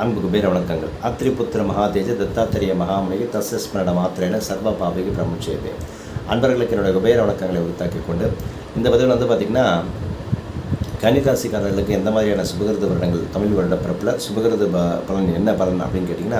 அன்பு குபேர வணக்கங்கள் அத்திரிபுத்திர மகாதேஜ தத்தாத்திரிய மகாமுனிக்கு தஸ்ஸ்மரண மாத்திரேன சர்வ பாபிக்கு பிரமுச்சேதே அன்பர்களுக்கு என்னுடைய குபேர வணக்கங்களை உரித்தாக்கிக் கொண்டு இந்த பதிவில் வந்து பார்த்திங்கன்னா கன்னிராசிக்காரர்களுக்கு எந்த மாதிரியான சுபகிருத வருடங்கள் தமிழ் வருட பிறப்பில் சுபகிருத ப- பலன் என்ன பலன் அப்படின்னு கேட்டிங்கன்னா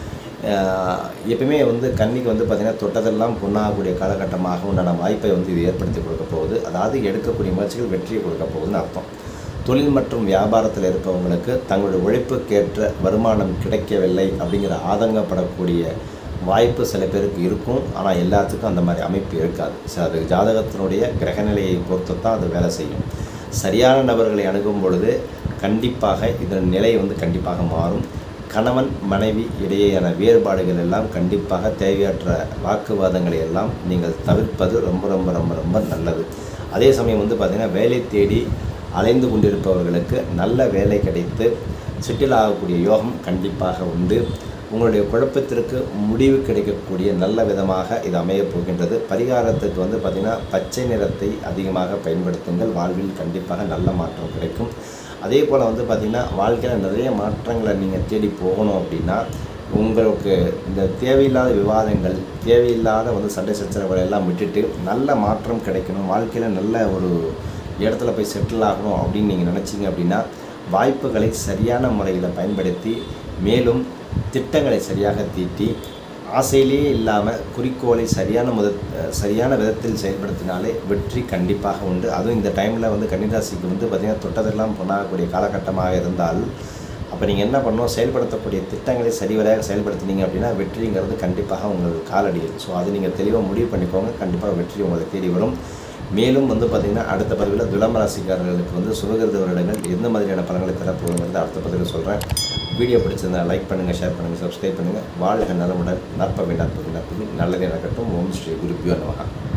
ஆஹ், எப்பயுமே வந்து கன்னிக்கு வந்து பார்த்திங்கன்னா தொட்டதெல்லாம் பொண்ணாகக்கூடிய காலகட்டமாக உண்டான வாய்ப்பை வந்து இது ஏற்படுத்தி கொடுக்க போகுது அதாவது எடுக்கக்கூடிய முயற்சிகள் வெற்றியை கொடுக்க போகுதுன்னு அர்த்தம் தொழில் மற்றும் வியாபாரத்தில் இருப்பவங்களுக்கு தங்களுடைய உழைப்புக்கேற்ற வருமானம் கிடைக்கவில்லை அப்படிங்கிற ஆதங்கப்படக்கூடிய வாய்ப்பு சில பேருக்கு இருக்கும் ஆனால் எல்லாத்துக்கும் அந்த மாதிரி அமைப்பு இருக்காது ஸோ அது ஜாதகத்தினுடைய கிரகநிலையை பொறுத்து தான் அது வேலை செய்யும் சரியான நபர்களை அணுகும் பொழுது கண்டிப்பாக இதன் நிலை வந்து கண்டிப்பாக மாறும் கணவன் மனைவி இடையேயான வேறுபாடுகள் எல்லாம் கண்டிப்பாக தேவையற்ற வாக்குவாதங்களை எல்லாம் நீங்கள் தவிர்ப்பது ரொம்ப ரொம்ப ரொம்ப ரொம்ப நல்லது அதே சமயம் வந்து பார்த்திங்கன்னா வேலை தேடி அலைந்து கொண்டிருப்பவர்களுக்கு நல்ல வேலை கிடைத்து செட்டில் ஆகக்கூடிய யோகம் கண்டிப்பாக உண்டு உங்களுடைய குழப்பத்திற்கு முடிவு கிடைக்கக்கூடிய நல்ல விதமாக இது அமையப் போகின்றது பரிகாரத்துக்கு வந்து பார்த்திங்கன்னா பச்சை நிறத்தை அதிகமாக பயன்படுத்துங்கள் வாழ்வில் கண்டிப்பாக நல்ல மாற்றம் கிடைக்கும் அதே போல் வந்து பார்த்திங்கன்னா வாழ்க்கையில் நிறைய மாற்றங்களை நீங்கள் தேடி போகணும் அப்படின்னா உங்களுக்கு இந்த தேவையில்லாத விவாதங்கள் தேவையில்லாத வந்து சண்டை சச்சரவுகளை எல்லாம் விட்டுட்டு நல்ல மாற்றம் கிடைக்கணும் வாழ்க்கையில் நல்ல ஒரு இடத்துல போய் செட்டில் ஆகணும் அப்படின்னு நீங்கள் நினச்சிங்க அப்படின்னா வாய்ப்புகளை சரியான முறையில் பயன்படுத்தி மேலும் திட்டங்களை சரியாக தீட்டி ஆசையிலேயே இல்லாமல் குறிக்கோளை சரியான முத சரியான விதத்தில் செயல்படுத்தினாலே வெற்றி கண்டிப்பாக உண்டு அதுவும் இந்த டைமில் வந்து கன்னிராசிக்கு வந்து பார்த்திங்கன்னா தொட்டதெல்லாம் பொண்ணாகக்கூடிய காலகட்டமாக இருந்தால் அப்போ நீங்கள் என்ன பண்ணணும் செயல்படுத்தக்கூடிய திட்டங்களை சரிவரையாக செயல்படுத்தினீங்க அப்படின்னா வெற்றிங்கிறது கண்டிப்பாக உங்கள் காலடியில் ஸோ அது நீங்கள் தெளிவாக முடிவு பண்ணிக்கோங்க கண்டிப்பாக வெற்றி உங்களை தேடி வரும் மேலும் வந்து பார்த்திங்கன்னா அடுத்த பதிவில் துலாம் ராசிக்காரர்களுக்கு வந்து சுபகிருத வருடங்கள் எந்த மாதிரியான பலன்களை தரப்போகுங்கிறது அடுத்த பதிவில் சொல்கிறேன் வீடியோ பிடிச்சிருந்தா லைக் பண்ணுங்கள் ஷேர் பண்ணுங்கள் சப்ஸ்கிரைப் பண்ணுங்கள் வாழ்க நலமுடன் நற்ப வேண்டாம் நற்பது நல்லதே நடக்கட்டும் ஓம் ஸ்ரீ குருப்பியோ நமகா